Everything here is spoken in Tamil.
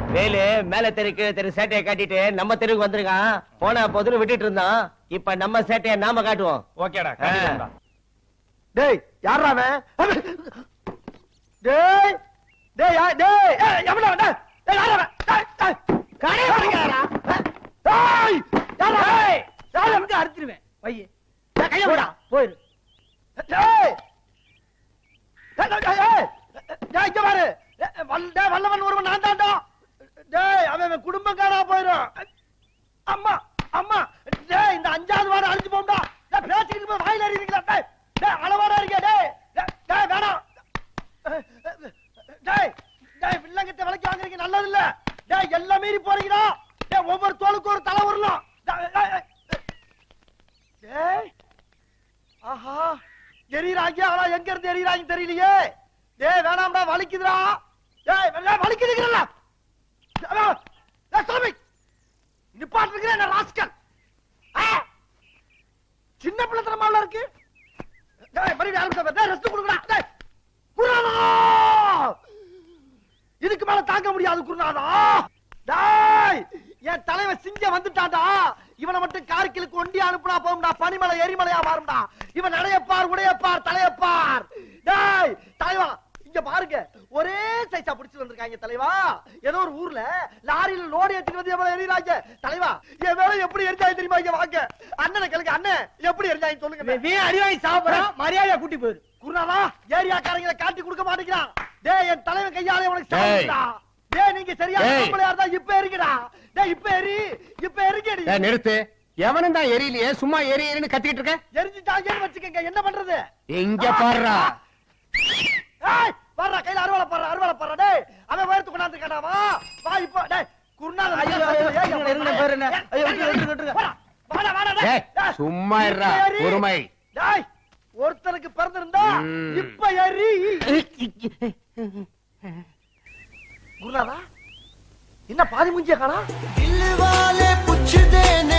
வேலு மேல தெருக்கு தெரு சேட்டையை காட்டிட்டு நம்ம தெருவுக்கு வந்திருக்கான் போன பொதுல விட்டுட்டு இருந்தான் இப்ப நம்ம சேட்டையை நாம காட்டுவோம் ஓகேடா காட்டிடுறேன்டா. டேய் யாரா அவன் டேய் டேய் யா- டேய் ஏய், எவன்டா அவன்? டேய், டேய், யாரா அவன்? டேய், டேய், கடையை பிடிக்கிறாரா? டேய், யாரா அவன்? யாரா அவன்? அறுத்துருவேன் பைய டேய், கையை விடா. போயிரு. டேய். டேய், டேய், டேய், டேய். டேய், இங்க பாரு. டேய், வல்- டேய், வல்லவன் ஒருவன் நான் தான்டா. டேய், அவன் அவன் குடும்பம் காணா போயிரும் அம்மா அம்மா டேய் இந்த அஞ்சாவது வாரம் அழிஞ்சு போம்டா டேய் பேசிக்கிட்டு இருக்கும்போது வாயில அறிவீங்களா டேய் டேய் அளவாடா இருக்க டேய் டேய், டேய் வேணாம் டேய் டேய் வில்லங்கிட்ட விலைக்கு வாங்குறீங்க நல்லது இல்ல டேய் எல்லாம் மீறி போறீங்கடா டேய் ஒவ்வொரு தோலுக்கு ஒரு தலை வரலாம் டேய், டேய், டேய். டேய் ஆஹா எரியறாங்க ஆனா எங்க இருந்து எரியறாங்க தெரியலையே டேய் வேணாம்டா வலிக்குதுடா டேய் டேய், வலிக்குதுங்கறல டேய் சாமி நிப்பாட்டுறீங்க என்ன ராஸ்கல் ஆ! சின்ன பிள்ளைத்தனமால இருக்கு டேய் மறுபடியும் ஆரம்பிச்சா டேய் ரெஸ்ட் கொடுங்கடா டேய் குருநாதா இதுக்கு மேல தாங்க முடியாது குருநாதா டேய் என் தலைவன் சிங்க வந்துட்டான்டா இவனை மட்டும் கார்கிலுக்கு ஒண்டி அனுப்புனா போகும்டா பனிமலை எரிமலையா மாறும்டா இவன் நடையப்பார் உடையப்பார் தலையப்பார் டேய் தலைவா இங்க பாருங்க ஒரே சைஸா பிடிச்சு வந்திருக்காங்க தலைவா ஏதோ ஒரு ஊர்ல லாரியில லோடு ஏத்திட்டு வந்து எவ்வளவு எரியுறாங்க தலைவா என் வேலை எப்படி எரிஞ்சாங்க தெரியுமா இங்க வாங்க அண்ணனை கேளுங்க அண்ணன் எப்படி எரிஞ்சாங்க சொல்லுங்க நீ அடிவாங்கி சாப்பிடறான் மரியாதையா கூட்டி போயிரு குருநாதா ஏரியாக்காரங்களை காட்டி கொடுக்க மாட்டேங்கிறான் டேய் என் தலைவன் கையாலே உனக்கு டேய். சாப்பிடுடா டேய் நீங்க சரியா டேய். பொம்பளையா இருந்தா இப்ப எரிங்கடா டேய் இப்ப எரி இப்ப எரிங்கடி ஏய், நிறுத்து எவனும் தான் எரியலையே சும்மா எரி எரின்னு கத்திக்கிட்டு இருக்க எரிஞ்சுட்டாங்கன்னு வச்சுக்கங்க என்ன பண்றது இங்க பாருடா ஏய் பாருடா கையில அருவாளை பாரு அருவாளை பாரு டேய் அவன் உயரத்து கொண்டாந்து கேட்டாவா வா இப்போ டேய் குருநாதா ஐயோ, ஐயோ, இருங்க, இருங்க, பாருங்க. ஐயோ, விட்டுருங்க, விட்டுருங்க, விட்டுருங்க. வாடா வாடா டேய் ஏய், டேய், சும்மா இருடா, இப்ப எரி. பொறுமை. டேய் ஒருத்தனுக்கு பிறந்திருந்தா ம். இப்ப எரி குருநாதா என்ன பாதி மூஞ்சிய காணா दिल वाले पूछते ने